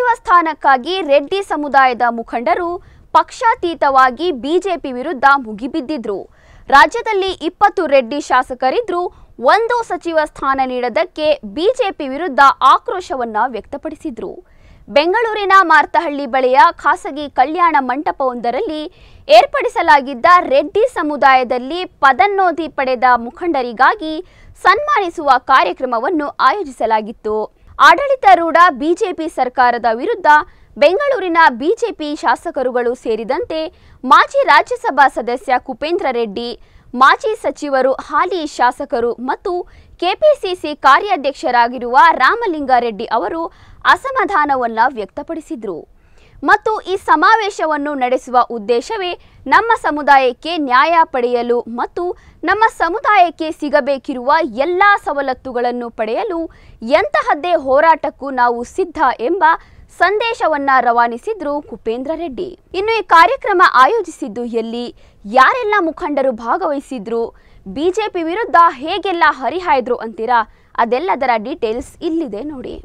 ಸಚಿವ ಸ್ಥಾನಕ್ಕಾಗಿ ರೆಡ್ಡಿ ಸಮುದಾಯದ ಮುಖಂಡರು ಪಕ್ಷಾತೀತವಾಗಿ ಬಿಜೆಪಿ ವಿರುದ್ಧ ಮುಗಿಬಿದ್ದಿದ್ರು ರಾಜ್ಯದಲ್ಲಿ ಇಪ್ಪತ್ತು ರೆಡ್ಡಿ ಶಾಸಕರಿದ್ರು ಒಂದು ಸಚಿವ ಸ್ಥಾನ ನೀಡದಕ್ಕೆ ಬಿಜೆಪಿ ವಿರುದ್ಧ ಆಕ್ರೋಶವನ್ನ ವ್ಯಕ್ತಪಡಿಸಿದ್ರು ಬೆಂಗಳೂರಿನ ಮಾರ್ತಹಳ್ಳಿ ಬಳಿಯ ಖಾಸಗಿ ಕಲ್ಯಾಣ ಮಂಟಪವೊಂದರಲ್ಲಿ ಏರ್ಪಡಿಸಲಾಗಿದ್ದ ರೆಡ್ಡಿ ಸಮುದಾಯದಲ್ಲಿ ಪದನ್ನೋಧಿ ಪಡೆದ ಮುಖಂಡರಿಗಾಗಿ ಸನ್ಮಾನಿಸುವ ಕಾರ್ಯಕ್ರಮವನ್ನು ಆಯೋಜಿಸಲಾಗಿತ್ತು ಆಡಳಿತಾರೂಢ ಬಿಜೆಪಿ ಸರ್ಕಾರದ ವಿರುದ್ಧ ಬೆಂಗಳೂರಿನ ಬಿಜೆಪಿ ಶಾಸಕರುಗಳು ಸೇರಿದಂತೆ ಮಾಜಿ ರಾಜ್ಯಸಭಾ ಸದಸ್ಯ ಕುಪೇಂದ್ರ ರೆಡ್ಡಿ ಮಾಜಿ ಸಚಿವರು ಹಾಲಿ ಶಾಸಕರು ಮತ್ತು ಕೆಪಿಸಿಸಿ ಕಾರ್ಯಾಧ್ಯಕ್ಷರಾಗಿರುವ ರಾಮಲಿಂಗಾರೆಡ್ಡಿ ಅವರು ಅಸಮಾಧಾನವನ್ನ ವ್ಯಕ್ತಪಡಿಸಿದ್ರು ಮತ್ತು ಈ ಸಮಾವೇಶವನ್ನು ನಡೆಸುವ ಉದ್ದೇಶವೇ ನಮ್ಮ ಸಮುದಾಯಕ್ಕೆ ನ್ಯಾಯ ಪಡೆಯಲು ಮತ್ತು ನಮ್ಮ ಸಮುದಾಯಕ್ಕೆ ಸಿಗಬೇಕಿರುವ ಎಲ್ಲ ಸವಲತ್ತುಗಳನ್ನು ಪಡೆಯಲು ಎಂತಹದ್ದೇ ಹೋರಾಟಕ್ಕೂ ನಾವು ಸಿದ್ಧ ಎಂಬ ಸಂದೇಶವನ್ನ ರವಾನಿಸಿದ್ರು ಕುಪೇಂದ್ರ ರೆಡ್ಡಿ ಇನ್ನು ಈ ಕಾರ್ಯಕ್ರಮ ಆಯೋಜಿಸಿದ್ದು ಎಲ್ಲಿ ಯಾರೆಲ್ಲ ಮುಖಂಡರು ಭಾಗವಹಿಸಿದ್ರು ಬಿಜೆಪಿ ವಿರುದ್ಧ ಹೇಗೆಲ್ಲ ಹರಿಹಾಯ್ದ್ರು ಅಂತೀರಾ ಅದೆಲ್ಲದರ ಡೀಟೇಲ್ಸ್ ಇಲ್ಲಿದೆ ನೋಡಿ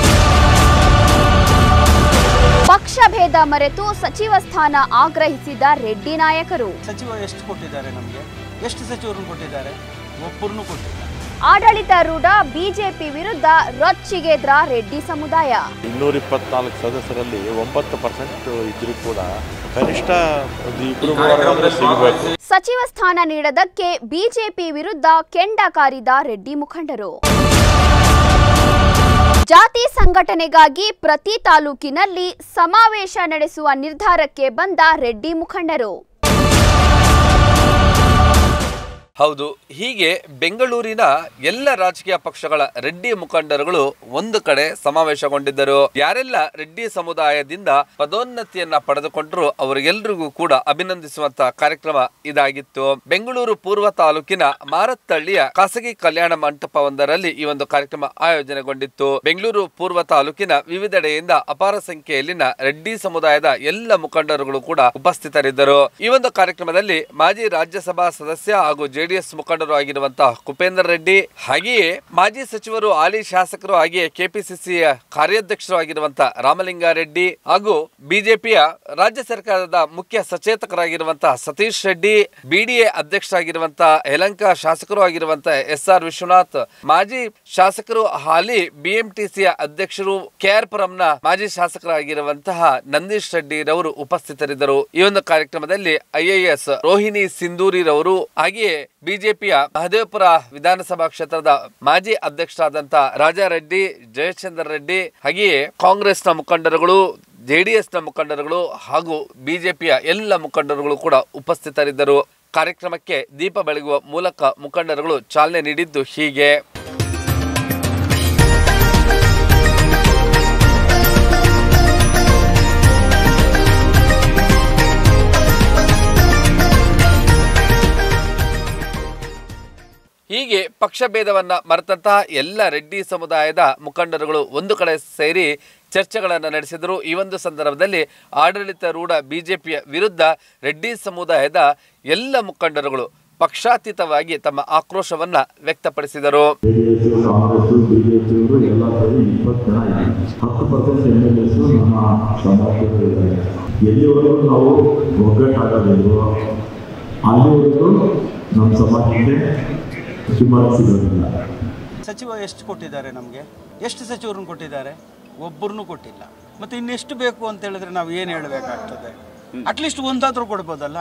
ಪಕ್ಷ ಭೇದ ಮರೆತು ಸಚಿವ ಸ್ಥಾನ ಆಗ್ರಹಿಸಿದ ರೆಡ್ಡಿ ನಾಯಕರು ಸಚಿವ ಎಷ್ಟು ಕೊಟ್ಟಿದ್ದಾರೆ ನಮಗೆ ಎಷ್ಟು ಸಚಿವರನ್ನು ಕೊಟ್ಟಿದ್ದಾರೆ ಒಬ್ಬರನ್ನು ಕೊಟ್ಟಿಲ್ಲ ಆಡಳಿತಾರೂಢ ಬಿಜೆಪಿ ವಿರುದ್ಧ ರೊಚ್ಚಿಗೆದ್ರ ರೆಡ್ಡಿ ಸಮುದಾಯ ಇನ್ನೂರ ಇಪ್ಪತ್ನಾಲ್ಕು ಸದಸ್ಯರಲ್ಲಿ ಒಂಬತ್ತು ಪರ್ಸೆಂಟ್ ಇದ್ರೂ ಕೂಡ ಕನಿಷ್ಠ ಒಂದು ಇಬ್ಬರು ಮೂವರಾದ್ರೆ ಸಿಗಬೇಕು ಸಚಿವ ಸ್ಥಾನ ನೀಡದಕ್ಕೆ ಬಿಜೆಪಿ ವಿರುದ್ಧ ಕೆಂಡ ಕಾರಿದ ರೆಡ್ಡಿ ಮುಖಂಡರು ಜಾತಿ ಸಂಘಟನೆಗಾಗಿ ಪ್ರತಿ ತಾಲೂಕಿನಲ್ಲಿ ಸಮಾವೇಶ ನಡೆಸುವ ನಿರ್ಧಾರಕ್ಕೆ ಬಂದ ರೆಡ್ಡಿ ಮುಖಂಡರು ಹೌದು ಹೀಗೆ ಬೆಂಗಳೂರಿನ ಎಲ್ಲ ರಾಜಕೀಯ ಪಕ್ಷಗಳ ರೆಡ್ಡಿ ಮುಖಂಡರುಗಳು ಒಂದು ಕಡೆ ಸಮಾವೇಶಗೊಂಡಿದ್ದರು ಯಾರೆಲ್ಲ ರೆಡ್ಡಿ ಸಮುದಾಯದಿಂದ ಪದೋನ್ನತಿಯನ್ನ ಪಡೆದುಕೊಂಡರು ಅವರಿಗೆಲ್ಲರಿಗೂ ಕೂಡ ಅಭಿನಂದಿಸುವಂತ ಕಾರ್ಯಕ್ರಮ ಇದಾಗಿತ್ತು ಬೆಂಗಳೂರು ಪೂರ್ವ ತಾಲೂಕಿನ ಮಾರತ್ತಳ್ಳಿಯ ಖಾಸಗಿ ಕಲ್ಯಾಣ ಮಂಟಪವೊಂದರಲ್ಲಿ ಈ ಒಂದು ಕಾರ್ಯಕ್ರಮ ಆಯೋಜನೆಗೊಂಡಿತ್ತು ಬೆಂಗಳೂರು ಪೂರ್ವ ತಾಲೂಕಿನ ವಿವಿಧೆಡೆಯಿಂದ ಅಪಾರ ಸಂಖ್ಯೆಯಲ್ಲಿನ ರೆಡ್ಡಿ ಸಮುದಾಯದ ಎಲ್ಲ ಮುಖಂಡರುಗಳು ಕೂಡ ಉಪಸ್ಥಿತರಿದ್ದರು ಈ ಒಂದು ಕಾರ್ಯಕ್ರಮದಲ್ಲಿ ಮಾಜಿ ರಾಜ್ಯಸಭಾ ಸದಸ್ಯ ಹಾಗೂ ಜೆಡಿಎಸ್ ಮುಖಂಡರು ಆಗಿರುವಂತಹ ಕುಪೇಂದ್ರ ರೆಡ್ಡಿ ಹಾಗೆಯೇ ಮಾಜಿ ಸಚಿವರು ಹಾಲಿ ಶಾಸಕರು ಹಾಗೆಯೇ ಕೆಪಿಸಿಸಿ ಕಾರ್ಯಾಧ್ಯಕ್ಷರು ಆಗಿರುವಂತಹ ರಾಮಲಿಂಗಾರೆಡ್ಡಿ ಹಾಗೂ ಬಿಜೆಪಿಯ ರಾಜ್ಯ ಸರ್ಕಾರದ ಮುಖ್ಯ ಸಚೇತಕರಾಗಿರುವಂತಹ ಸತೀಶ್ ರೆಡ್ಡಿ ಬಿಡಿಎ ಅಧ್ಯಕ್ಷರಾಗಿರುವಂತಹ ಯಲಂಕ ಶಾಸಕರು ಆಗಿರುವಂತಹ ಎಸ್ ಆರ್ ವಿಶ್ವನಾಥ್ ಮಾಜಿ ಶಾಸಕರು ಹಾಲಿ ಬಿಎಂಟಿಸಿಯ ಅಧ್ಯಕ್ಷರು ಕೆಆರ್ ಪುರಂನ ಮಾಜಿ ಶಾಸಕರಾಗಿರುವಂತಹ ನಂದೀಶ್ ರೆಡ್ಡಿ ರವರು ಉಪಸ್ಥಿತರಿದ್ದರು ಈ ಒಂದು ಕಾರ್ಯಕ್ರಮದಲ್ಲಿ ಐಎಎಸ್ ರೋಹಿಣಿ ಸಿಂಧೂರಿರವರು ಹಾಗೆಯೇ ಬಿಜೆಪಿಯ ಮಹದೇವಪುರ ವಿಧಾನಸಭಾ ಕ್ಷೇತ್ರದ ಮಾಜಿ ಅಧ್ಯಕ್ಷರಾದಂತಹ ರಾಜಾರೆಡ್ಡಿ ಜಯಚಂದ್ರ ರೆಡ್ಡಿ ಹಾಗೆಯೇ ಕಾಂಗ್ರೆಸ್ನ ಮುಖಂಡರುಗಳು ಜೆಡಿಎಸ್ನ ಮುಖಂಡರುಗಳು ಹಾಗೂ ಬಿಜೆಪಿಯ ಎಲ್ಲ ಮುಖಂಡರುಗಳು ಕೂಡ ಉಪಸ್ಥಿತರಿದ್ದರು ಕಾರ್ಯಕ್ರಮಕ್ಕೆ ದೀಪ ಬೆಳಗುವ ಮೂಲಕ ಮುಖಂಡರುಗಳು ಚಾಲನೆ ನೀಡಿದ್ದು ಹೀಗೆ ಹೀಗೆ ಪಕ್ಷ ಭೇದವನ್ನ ಮರೆತಂತಹ ಎಲ್ಲ ರೆಡ್ಡಿ ಸಮುದಾಯದ ಮುಖಂಡರುಗಳು ಒಂದು ಕಡೆ ಸೇರಿ ಚರ್ಚೆಗಳನ್ನು ನಡೆಸಿದರು ಈ ಒಂದು ಸಂದರ್ಭದಲ್ಲಿ ಆಡಳಿತಾರೂಢ ಬಿಜೆಪಿಯ ವಿರುದ್ಧ ರೆಡ್ಡಿ ಸಮುದಾಯದ ಎಲ್ಲ ಮುಖಂಡರುಗಳು ಪಕ್ಷಾತೀತವಾಗಿ ತಮ್ಮ ಆಕ್ರೋಶವನ್ನ ವ್ಯಕ್ತಪಡಿಸಿದರು ಜೆಡಿಎಸ್ ಕಾಂಗ್ರೆಸ್ ಬಿಜೆಪಿಯವರು ಎಲ್ಲ ಸೇರಿ ಇಪ್ಪತ್ತು ಜನ ಇದ್ದಾರೆ ಹತ್ತು ಪರ್ಸೆಂಟ್ ಎಮ್ ಎಲ್ ಎಸ್ ನಮ್ಮ ಸಮಾಜದಲ್ಲಿ ಇದ್ದಾರೆ ಎಲ್ಲಿವರೆಗೂ ನಾವು ಒಗ್ಗಟ್ಟಾಗಬೇಕು ಅಲ್ಲಿವರೆಗೂ ನಮ್ಮ ಸಮಾಜಕ್ಕೆ ಸುಮಾರು ಸಿಗೋದಿಲ್ಲ ಸಚಿವ ಎಷ್ಟು ಕೊಟ್ಟಿದ್ದಾರೆ ನಮಗೆ ಎಷ್ಟು ಸಚಿವರನ್ನು ಕೊಟ್ಟಿದ್ದಾರೆ ಒಬ್ಬರನ್ನು ಕೊಟ್ಟಿಲ್ಲ ಮತ್ತೆ ಇನ್ನೆಷ್ಟು ಬೇಕು ಅಂತ ಹೇಳಿದ್ರೆ ನಾವು ಏನು ಹೇಳಬೇಕಾಗ್ತದೆ ಅಟ್ಲೀಸ್ಟ್ ಒಂದಾದ್ರೂ ಕೊಡ್ಬೋದಲ್ಲ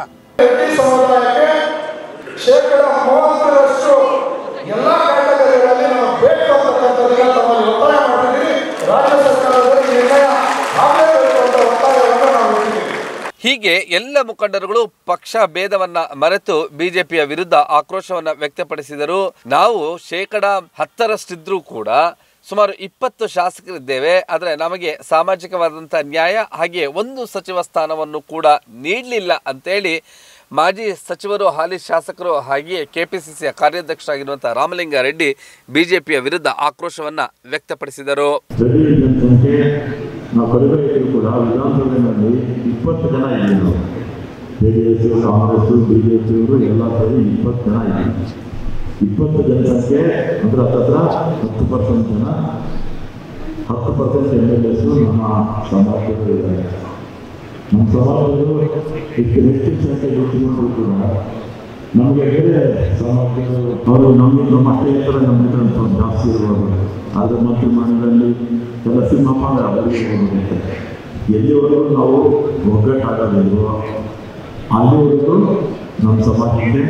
ಶೇಕಡ ಮೂವತ್ತರಷ್ಟು ಎಲ್ಲ ಕ್ಯಾಟಗರಿಗಳಲ್ಲಿ ನಾವು ಬೇಕು ಅಂತಕ್ಕಂಥದ್ದನ್ನ ತಮ್ಮಲ್ಲಿ ಒತ್ತಾಯ ಮಾಡಿದ್ದೀವಿ ರಾಜ್ಯ ಸರ್ಕಾರದಲ್ಲಿ ನಿರ್ಣಯ ಆಗಲೇಬೇಕು ಅಂತ ಒತ್ತಾಯವನ್ನು ನಾವು ಇಟ್ಟಿದ್ದೀವಿ ಹೀಗೆ ಎಲ್ಲ ಮುಖಂಡರುಗಳು ಪಕ್ಷ ಭೇದವನ್ನ ಮರೆತು ಬಿಜೆಪಿಯ ವಿರುದ್ಧ ಆಕ್ರೋಶವನ್ನ ವ್ಯಕ್ತಪಡಿಸಿದರು ನಾವು ಶೇಕಡ ಹತ್ತರಷ್ಟಿದ್ರೂ ಕೂಡ ಸುಮಾರು ಇಪ್ಪತ್ತು ಶಾಸಕರಿದ್ದೇವೆ ಆದರೆ ನಮಗೆ ಸಾಮಾಜಿಕವಾದಂಥ ನ್ಯಾಯ ಹಾಗೆ ಒಂದು ಸಚಿವ ಸ್ಥಾನವನ್ನು ಕೂಡ ನೀಡಲಿಲ್ಲ ಅಂತೇಳಿ ಮಾಜಿ ಸಚಿವರು ಹಾಲಿ ಶಾಸಕರು ಹಾಗೆಯೇ ಕೆಪಿಸಿಸಿಯ ಕಾರ್ಯಾಧ್ಯಕ್ಷರಾಗಿರುವಂತಹ ರಾಮಲಿಂಗಾರೆಡ್ಡಿ ಬಿಜೆಪಿಯ ವಿರುದ್ಧ ಆಕ್ರೋಶವನ್ನ ವ್ಯಕ್ತಪಡಿಸಿದರು ಸ್ಥಳೀಯ ಜನಸಂಖ್ಯೆ ನಾವು ಕಡಿಮೆ ಇದ್ರೂ ಕೂಡ ವಿಧಾನಸಭೆಯಲ್ಲಿ ಇಪ್ಪತ್ತು ಜನ ಇದ್ದೀವಿ ನಾವು ಜೆ ಡಿ ಎಸ್ ಕಾಂಗ್ರೆಸ್ ಬಿಜೆಪಿಯವರು ಎಲ್ಲ ಸೇರಿ ಇಪ್ಪತ್ತು ಜನ ಇದ್ದೀವಿ ಇಪ್ಪತ್ತು ಜನಸಂಖ್ಯೆ ಅಂದ್ರೆ ಹತ್ತತ್ರ ಹತ್ತು ಪರ್ಸೆಂಟ್ ಜನ ಹತ್ತು ಪರ್ಸೆಂಟ್ ಎಮ್ ಎಲ್ ಎಸ್ ನಮ್ಮ ಸಮಾಜದಲ್ಲಿ ಇದ್ದಾರೆ ನಮ್ಮ ಸಮಾಜದಲ್ಲೂ ಇದಕ್ಕೆ ಹೆಚ್ಚಿನ ಸಂಖ್ಯೆ ಹೆಚ್ಚಿನವರು ಕೂಡ ನಮಗೆ ಬೇರೆ ಸಮಾಜಗಳು ಅವರು ನಮಗೆ ನಮ್ಮ ಅಷ್ಟೇ ಎತ್ತರ ನಮಗೆ ಸ್ವಲ್ಪ ಜಾಸ್ತಿ ಇರ್ಬೋದು ಆದರೆ ಮಂತ್ರಿಮಂಡಲದಲ್ಲಿ ಎಲ್ಲ ಸಿಂಹಪ್ಪ ಅಂದರೆ ಅವರಿಗೆ ಹೋಗುತ್ತೆ ಎಲ್ಲಿವರೆಗೂ ನಾವು ಒಗ್ಗಟ್ಟಾಗೋದಿಲ್ವೋ ಅಲ್ಲಿವರೆಗೂ ನಮ್ಮ ಸಮಾಜಕ್ಕೆ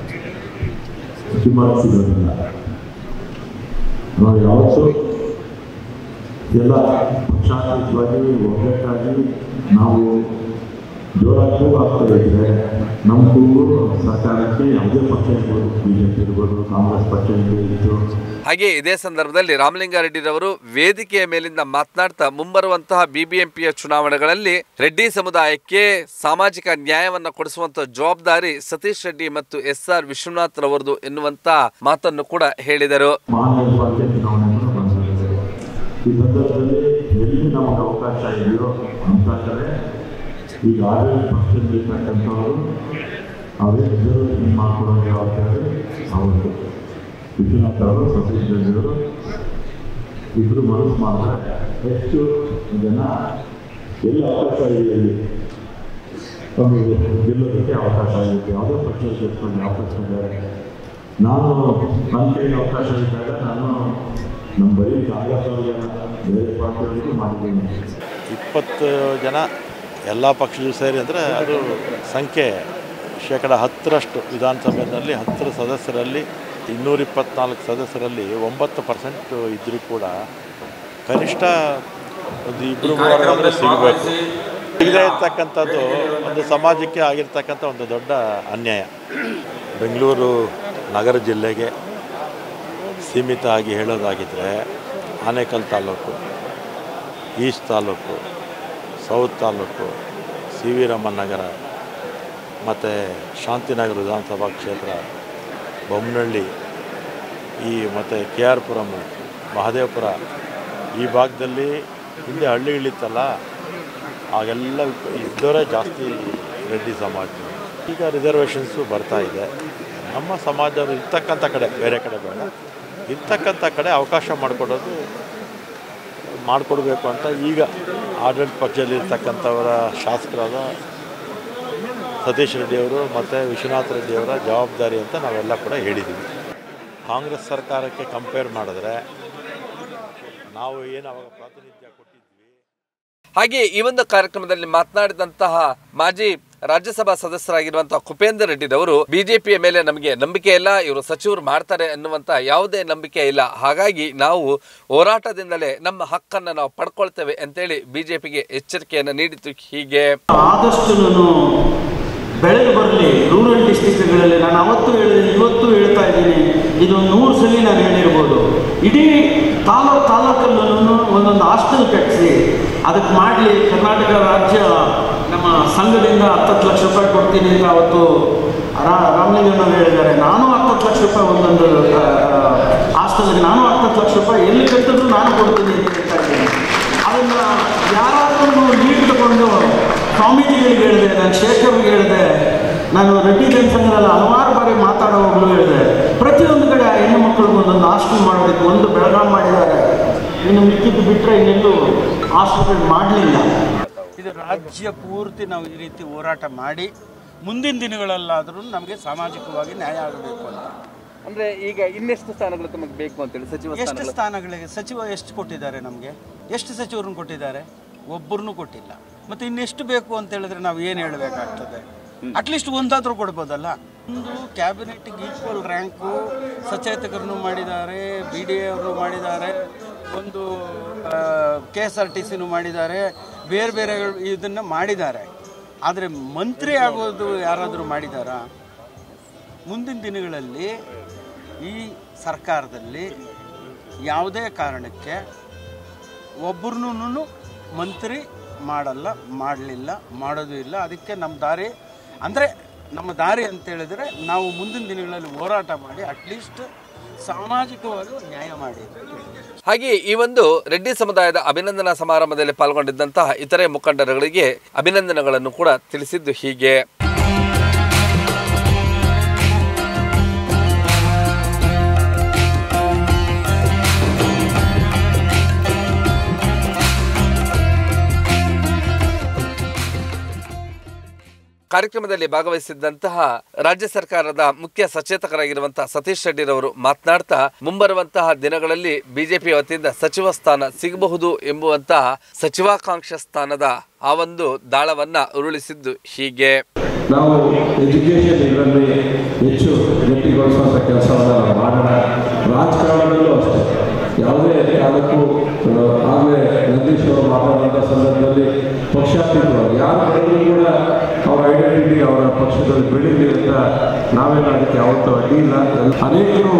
ಕಿಮ್ಮತ್ತು ಸಿಗೋದಿಲ್ಲ ನಾವು ಯಾವತ್ತೂ ಎಲ್ಲ ಪಕ್ಷಾತೀತವಾಗಿ ಒಗ್ಗಟ್ಟಾಗಿ ನಾವು ಜೋರಾಗಿ ಕೂಗು ಆಗ್ತಾ ಇದ್ರೆ ನಮ್ಮ ಕೂಗು ಸರ್ಕಾರಕ್ಕೆ ಯಾವುದೇ ಪಕ್ಷ ಇರ್ಬೋದು ಬಿ ಜೆ ಪಿ ಇರ್ಬೋದು ಕಾಂಗ್ರೆಸ್ ಪಕ್ಷ ಇತ್ತು ಹಾಗೆ ಇದೇ ಸಂದರ್ಭದಲ್ಲಿ ರಾಮಲಿಂಗಾರೆಡ್ಡಿರವರು ವೇದಿಕೆಯ ಮೇಲಿಂದ ಮಾತನಾಡ್ತಾ ಮುಂಬರುವಂತಹ ಬಿಬಿಎಂಪಿಯ ಚುನಾವಣೆಗಳಲ್ಲಿ ರೆಡ್ಡಿ ಸಮುದಾಯಕ್ಕೆ ಸಾಮಾಜಿಕ ನ್ಯಾಯವನ್ನ ಕೊಡಿಸುವಂತ ಜವಾಬ್ದಾರಿ ಸತೀಶ್ ರೆಡ್ಡಿ ಮತ್ತು ಎಸ್ ಆರ್ ವಿಶ್ವನಾಥ್ ರವರದು ಎನ್ನುವಂತ ಮಾತನ್ನು ಕೂಡ ಹೇಳಿದರು ಮಹಾನಗರಪಾಲಿಕೆ ಚುನಾವಣೆಗಳು ಬಂದಿದೆ ಈ ಸಂದರ್ಭದಲ್ಲಿ ಎಲ್ಲಿ ನಮಗೆ ಅವಕಾಶ ಇದೆಯೋ ಅಂತಂದರೆ ಈಗ ಆಡಳಿತ ಪಕ್ಷದಲ್ಲಿರ್ತಕ್ಕಂಥವರು ಅವರೇ ರಿಸರ್ವೇಷನ್ ಮಾಡ್ಕೊಳ್ಳೋ ಜವಾಬ್ದಾರಿ ಅವ್ರದ್ದು ವಿಶ್ವನಾಥ್ ಅವರು ಸತೀಶ್ ರೆಡ್ಡಿಯವರು ಇಬ್ಬರು ಮನಸ್ಸು ಮಾಡಿದ್ರೆ ಹೆಚ್ಚು ಜನ ಎಲ್ಲಿ ಅವಕಾಶ ಇದೆ ಅಲ್ಲಿ ತಮಗೆ ಗೆಲ್ಲೋದಕ್ಕೆ ಅವಕಾಶ ಆಗುತ್ತೆ ಯಾವುದೇ ಪಕ್ಷ ಸೇರ್ಕೊಂಡು ಅವಕಾಶ ಇದೆ ನಾನು ನನ್ನ ಕೈಲಿ ಅವಕಾಶ ಇದ್ದಾಗ ನಾನು ನಮ್ಮ ಬರೀ ಕಾಂಗ್ರೆಸ್ ಅವ್ರಿಗೆ ಬೇರೆ ಪಾರ್ಟಿಗಳಿಗೂ ಮಾಡಿದ್ದೀನಿ ಇಪ್ಪತ್ತು ಜನ ಎಲ್ಲ ಪಕ್ಷಗಳು ಸೇರಿ ಅಂದರೆ ಅದು ಸಂಖ್ಯೆ ಶೇಕಡ ಹತ್ತರಷ್ಟು ವಿಧಾನಸಭೆಯಲ್ಲಿ ಹತ್ತರ ಸದಸ್ಯರಲ್ಲಿ ಇನ್ನೂರ ಇಪ್ಪತ್ನಾಲ್ಕು ಸದಸ್ಯರಲ್ಲಿ ಒಂಬತ್ತು ಪರ್ಸೆಂಟ್ ಇದ್ದರೂ ಕೂಡ ಕನಿಷ್ಠ ಒಂದು ಇಬ್ಬರು ಮೂವರಾದರೂ ಸಿಗಬೇಕು ಸಿಗದೇ ಇರ್ತಕ್ಕಂಥದ್ದು ಒಂದು ಸಮಾಜಕ್ಕೆ ಆಗಿರ್ತಕ್ಕಂಥ ಒಂದು ದೊಡ್ಡ ಅನ್ಯಾಯ ಬೆಂಗಳೂರು ನಗರ ಜಿಲ್ಲೆಗೆ ಸೀಮಿತ ಆಗಿ ಹೇಳೋದಾಗಿದ್ದರೆ Anekal taluk east taluk south taluk C V Raman Nagar ಮತ್ತು ಶಾಂತಿನಗರ ವಿಧಾನಸಭಾ ಕ್ಷೇತ್ರ ಬೊಮ್ಮನಹಳ್ಳಿ ಈ ಮತ್ತು ಕೆ ಆರ್ ಪುರಂ ಮಹದೇವಪುರ ಈ ಭಾಗದಲ್ಲಿ ಹಿಂದೆ ಹಳ್ಳಿಗಳಿತ್ತಲ್ಲ ಆಗೆಲ್ಲ ಇದ್ದವರೇ ಜಾಸ್ತಿ ರೆಡ್ಡಿ ಸಮಾಜ ಈಗ ರಿಸರ್ವೇಷನ್ಸು ಬರ್ತಾ ಇದೆ ನಮ್ಮ ಸಮಾಜರು ಇರ್ತಕ್ಕಂಥ ಕಡೆ ಬೇರೆ ಕಡೆ ಬೇಡ ಇರ್ತಕ್ಕಂಥ ಕಡೆ ಅವಕಾಶ ಮಾಡಿಕೊಡೋದು ಮಾಡಿಕೊಡ್ಬೇಕು ಅಂತ ಈಗ ಆಡಳಿತ ಪಕ್ಷದಲ್ಲಿ ಇರ್ತಕ್ಕಂಥವರ ಶಾಸಕರಾದ ಸತೀಶ್ ರೆಡ್ಡಿಯವರು ಮತ್ತು ವಿಶ್ವನಾಥ್ ರೆಡ್ಡಿಯವರ ಜವಾಬ್ದಾರಿ ಅಂತ ನಾವೆಲ್ಲ ಕೂಡ ಹೇಳಿದ್ದೀವಿ ಕಾಂಗ್ರೆಸ್ ಸರ್ಕಾರಕ್ಕೆ ಕಂಪೇರ್ ಮಾಡಿದ್ರೆ ನಾವು ಏನು ಅವಾಗ ಪ್ರಾತಿನಿಧ್ಯ ಕೊಟ್ಟಿದ್ವಿ ಹಾಗೆ ಈ ಒಂದು ಕಾರ್ಯಕ್ರಮದಲ್ಲಿ ಮಾತನಾಡಿದಂತಹ ಮಾಜಿ ರಾಜ್ಯಸಭಾ ಸದಸ್ಯರಾಗಿರುವಂತಹ ಕುಪೇಂದ್ರ ರೆಡ್ಡಿದವರು ಬಿಜೆಪಿಯ ಮೇಲೆ ನಮಗೆ ನಂಬಿಕೆ ಇಲ್ಲ ಇವರು ಸಚಿವರು ಮಾಡ್ತಾರೆ ಅನ್ನುವಂತ ಯಾವುದೇ ನಂಬಿಕೆ ಇಲ್ಲ ಹಾಗಾಗಿ ನಾವು ಹೋರಾಟದಿಂದಲೇ ನಮ್ಮ ಹಕ್ಕನ್ನು ನಾವು ಪಡ್ಕೊಳ್ತೇವೆ ಅಂತೇಳಿ ಬಿಜೆಪಿಗೆ ಎಚ್ಚರಿಕೆಯನ್ನು ನೀಡಿತು ಹೀಗೆ ಆದಷ್ಟು ನಾನು ಬೆಳೆದು ಬರಲಿ ರೂರಲ್ ಡಿಸ್ಟಿಕ್ಗಳಲ್ಲಿ ನಾನು ಅವತ್ತು ಹೇಳಿದೆ ಇವತ್ತು ಹೇಳ್ತಾ ಇದ್ದೀನಿ ಇದೊಂದು ನೂರು ಸಲ ನಾನು ಹೇಳಿರ್ಬೋದು ಇಡೀ ತಾಲೂಕು ತಾಲೂಕಲ್ಲೂ ಒಂದೊಂದು ಹಾಸ್ಟೆಲ್ ಕಟ್ಟಿಸಿ ಅದಕ್ಕೆ ಮಾಡಲಿ ಕರ್ನಾಟಕ ರಾಜ್ಯ ನಮ್ಮ ಸಂಘದಿಂದ ಹತ್ತತ್ತು ಲಕ್ಷ ರೂಪಾಯಿ ಕೊಡ್ತೀನಿ ಅಂತ ಅವತ್ತು ರಾ ರಾಮಲಿಂಗಣ್ಣವ್ರು ಹೇಳಿದ್ದಾರೆ ನಾನು ಹತ್ತತ್ತು ಲಕ್ಷ ರೂಪಾಯಿ ಒಂದೊಂದು ಹಾಸ್ಟೆಲ್ಗೆ ನಾನು ಹತ್ತತ್ತು ಲಕ್ಷ ರೂಪಾಯಿ ಎಲ್ಲಿ ಕಟ್ಟಿದ್ರು ನಾನು ಕೊಡ್ತೀನಿ ಅಂತ ಹೇಳ್ತಾ ಇದ್ದೀನಿ ಅದನ್ನು ಯಾರಾದ್ರೂ ಲೀಡ್ ತಗೊಂಡು ಸ್ವಾಮೀಜಿಗಳಿಗೆ ಹೇಳಿದೆ ನಾನು ಶೇಖರ್ಗೆ ಹೇಳಿದೆ ನಾನು ರೆಡ್ಡಿ ಜನಸಂಘದಲ್ಲಿ ಹಲವಾರು ಬಾರಿ ಮಾತಾಡೋವಾಗಲೂ ಹೇಳಿದೆ ಪ್ರತಿಯೊಂದು ಕಡೆ ಆ ಹೆಣ್ಣು ಮಕ್ಕಳಿಗೆ ಒಂದೊಂದು ಹಾಸ್ಟೆಲ್ ಮಾಡೋದಕ್ಕೆ ಒಂದು ಬೆಳಗಾಂ ಮಾಡಿದ್ದಾರೆ ಇನ್ನು ಮಿಕ್ಕಿದ್ದು ಬಿಟ್ಟರೆ ಇನ್ನೆಲ್ಲೂ ಹಾಸ್ಟೆಲ್ ಮಾಡಲಿಲ್ಲ ಇದು ರಾಜ್ಯ ಪೂರ್ತಿ ನಾವು ಈ ರೀತಿ ಹೋರಾಟ ಮಾಡಿ ಮುಂದಿನ ದಿನಗಳಲ್ಲಾದರೂ ನಮಗೆ ಸಾಮಾಜಿಕವಾಗಿ ನ್ಯಾಯ ಆಗಬೇಕು ಅಂತ ಅಂದ್ರೆ ಈಗ ಇನ್ನೆಷ್ಟು ಸ್ಥಾನಗಳು ತಮಗೆ ಬೇಕು ಅಂತೇಳಿ ಸಚಿವ ಎಷ್ಟು ಸ್ಥಾನಗಳಿಗೆ ಸಚಿವ ಎಷ್ಟು ಕೊಟ್ಟಿದ್ದಾರೆ ನಮಗೆ ಎಷ್ಟು ಸಚಿವರನ್ನು ಕೊಟ್ಟಿದ್ದಾರೆ ಒಬ್ಬರನ್ನು ಕೊಟ್ಟಿಲ್ಲ ಮತ್ತೆ ಇನ್ನೆಷ್ಟು ಬೇಕು ಅಂತ ಹೇಳಿದ್ರೆ ನಾವು ಏನು ಹೇಳಬೇಕಾಗ್ತದೆ ಅಟ್ಲೀಸ್ಟ್ ಒಂದಾದರೂ ಕೊಡ್ಬೋದಲ್ಲ ಒಂದು ಕ್ಯಾಬಿನೆಟ್ಗೆ ಈಕ್ವಲ್ ರ್ಯಾಂಕು ಸಚೇತಕರನ್ನು ಮಾಡಿದ್ದಾರೆ ಬಿ ಡಿ ಅವರು ಮಾಡಿದ್ದಾರೆ ಒಂದು ಕೆ ಎಸ್ ಆರ್ ಟಿ ಸಿನೂ ಮಾಡಿದ್ದಾರೆ ಬೇರೆ ಬೇರೆ ಇದನ್ನು ಮಾಡಿದ್ದಾರೆ ಆದರೆ ಮಂತ್ರಿ ಆಗೋದು ಯಾರಾದರೂ ಮಾಡಿದಾರಾ ಮುಂದಿನ ದಿನಗಳಲ್ಲಿ ಈ ಸರ್ಕಾರದಲ್ಲಿ ಯಾವುದೇ ಕಾರಣಕ್ಕೆ ಒಬ್ಬರನ್ನೂ ಮಂತ್ರಿ ಮಾಡಲ್ಲ ಮಾಡಲಿಲ್ಲ ಮಾಡೋದು ಇಲ್ಲ ಅದಕ್ಕೆ ನಮ್ಮ ದಾರಿ ಅಂದರೆ ನಮ್ಮ ದಾರಿ ಅಂತ ಹೇಳಿದ್ರೆ ನಾವು ಮುಂದಿನ ದಿನಗಳಲ್ಲಿ ಹೋರಾಟ ಮಾಡಿ ಅಟ್ಲೀಸ್ಟ್ ಸಾಮಾಜಿಕವಾಗಿ ನ್ಯಾಯ ಮಾಡಿ ಹಾಗೆ ಈ ಒಂದು ರೆಡ್ಡಿ ಸಮುದಾಯದ ಅಭಿನಂದನಾ ಸಮಾರಂಭದಲ್ಲಿ ಪಾಲ್ಗೊಂಡಿದ್ದಂತಹ ಇತರೆ ಮುಖಂಡರುಗಳಿಗೆ ಅಭಿನಂದನೆಗಳನ್ನು ಕೂಡ ತಿಳಿಸಿದ್ದು ಹೀಗೆ ಕಾರ್ಯಕ್ರಮದಲ್ಲಿ ಭಾಗವಹಿಸಿದ್ದಂತಹ ರಾಜ್ಯ ಸರ್ಕಾರದ ಮುಖ್ಯ ಸಚೇತಕರಾಗಿರುವಂತಹ ಸತೀಶ್ ರೆಡ್ಡಿರವರು ಮಾತನಾಡ್ತಾ ಮುಂಬರುವಂತಹ ದಿನಗಳಲ್ಲಿ ಬಿಜೆಪಿ ವತಿಯಿಂದ ಸಚಿವ ಸ್ಥಾನ ಸಿಗಬಹುದು ಎಂಬುವಂತಹ ಸಚಿವಾಕಾಂಕ್ಷ ಸ್ಥಾನದ ಆ ಒಂದು ದಾಳವನ್ನ ಉರುಳಿಸಿದ್ದು ಹೀಗೆ ನಾವು ಎಜುಕೇಷನ್ ಇದರಲ್ಲಿ ಹೆಚ್ಚು ಗಟ್ಟಿಗೊಳಿಸುವಂಥ ಕೆಲಸವನ್ನು ನಾವು ಮಾಡೋಣ ರಾಜಕಾರಣದಲ್ಲೂ ಅಷ್ಟೇ ಯಾವುದೇ ಕಾಲಕ್ಕೂ ಆ, ಆಗಲೇ ನಂದೀಶ್ ಅವರು ಮಾತಾಡುವಂಥ ಸಂದರ್ಭದಲ್ಲಿ ಪಕ್ಷಾತೀತವಾಗಿ ಯಾರು ಬೆಳೆದರೂ ಕೂಡ ಅವರ ಐಡೆಂಟಿಟಿ ಅವರ ಪಕ್ಷದಲ್ಲಿ ಬೆಳೀಲಿ ಅಂತ ನಾವೇನು ಅದಕ್ಕೆ ಯಾವತ್ತೂ ಅಡ್ಡಿ ಇಲ್ಲ ಅನೇಕರು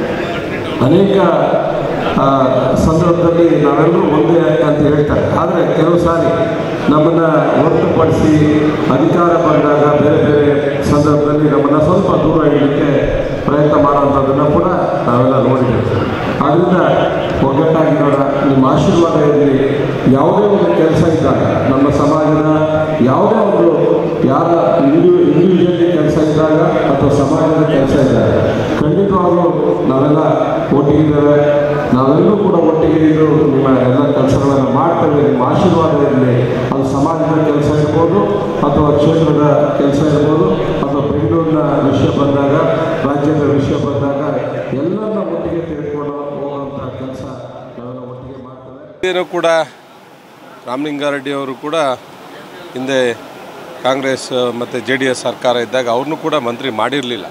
ಅನೇಕ ಆ, ಸಂದರ್ಭದಲ್ಲಿ ನಾವೆಲ್ಲರೂ ಒಂದೇ ಅಂತ ಹೇಳ್ತಾರೆ ಆದರೆ ಕೆಲವು ಸಾರಿ ನಮ್ಮನ್ನು ಹೊರತುಪಡಿಸಿ ಅಧಿಕಾರ ಬಂದಾಗ ಬೇರೆ ಬೇರೆ ಸಂದರ್ಭದಲ್ಲಿ ನಮ್ಮನ್ನು ಸ್ವಲ್ಪ ದೂರ ಇಡಲಿಕ್ಕೆ ಪ್ರಯತ್ನ ಮಾಡುವಂಥದ್ದನ್ನು ಕೂಡ ನಾವೆಲ್ಲ ನೋಡಿದ್ದೇವೆ ಆದ್ದರಿಂದ ಒಗ್ಗಟ್ಟಾಗಿರೋಣ ನಿಮ್ಮ ಆಶೀರ್ವಾದ ಇರಲಿ ಯಾವುದೇ ಒಂದು ಕೆಲಸ ಇದ್ದಾಗ ನಮ್ಮ ಸಮಾಜದ ಯಾವುದೇ ಒಂದು ಯಾರ ಇಂಡಿವಿ ಇಂಡಿವಿಜುವಲಿ ಕೆಲಸ ಇದ್ದಾಗ ಅಥವಾ ಸಮಾಜದ ಕೆಲಸ ಇದ್ದಾಗ ಖಂಡಿತವಾಗ್ಲೂ ನಾವೆಲ್ಲ ಒಟ್ಟಿಗಿದ್ದೇವೆ ನಾವೆಲ್ಲರೂ ಕೂಡ ಒಟ್ಟಿಗೆ ಇದ್ದು ನಿಮ್ಮ ಎಲ್ಲ ಕೆಲಸಗಳನ್ನು ಮಾಡ್ತೇವೆ ನಿಮ್ಮ ಆಶೀರ್ವಾದ ಇರಲಿ ಅದು ಸಮಾಜದ ಕೆಲಸ ಇರ್ಬೋದು ಅಥವಾ ಕ್ಷೇತ್ರದ ಕೆಲಸ ಇರ್ಬೋದು ಅಥವಾ ಬೆಂಗಳೂರಿನ ವಿಷಯ ಬಂದಾಗ ರಾಜ್ಯದ ವಿಷಯ ಬಂದಾಗ ಎಲ್ಲರನ್ನ ಒಟ್ಟಿಗೆ ತೆಗೆದುಕೊಂಡು ಹೋಗುವಂಥ ಕೆಲಸ ನಾವೆಲ್ಲ ಒಟ್ಟಿಗೆ ಮಾಡ್ತೇವೆ ಏನು ಕೂಡ ರಾಮಲಿಂಗಾರೆಡ್ಡಿ ಅವರು ಕೂಡ ಹಿಂದೆ ಕಾಂಗ್ರೆಸ್ ಮತ್ತು ಜೆ ಡಿ ಎಸ್ ಸರ್ಕಾರ ಇದ್ದಾಗ ಅವ್ರನ್ನೂ ಕೂಡ ಮಂತ್ರಿ ಮಾಡಿರಲಿಲ್ಲ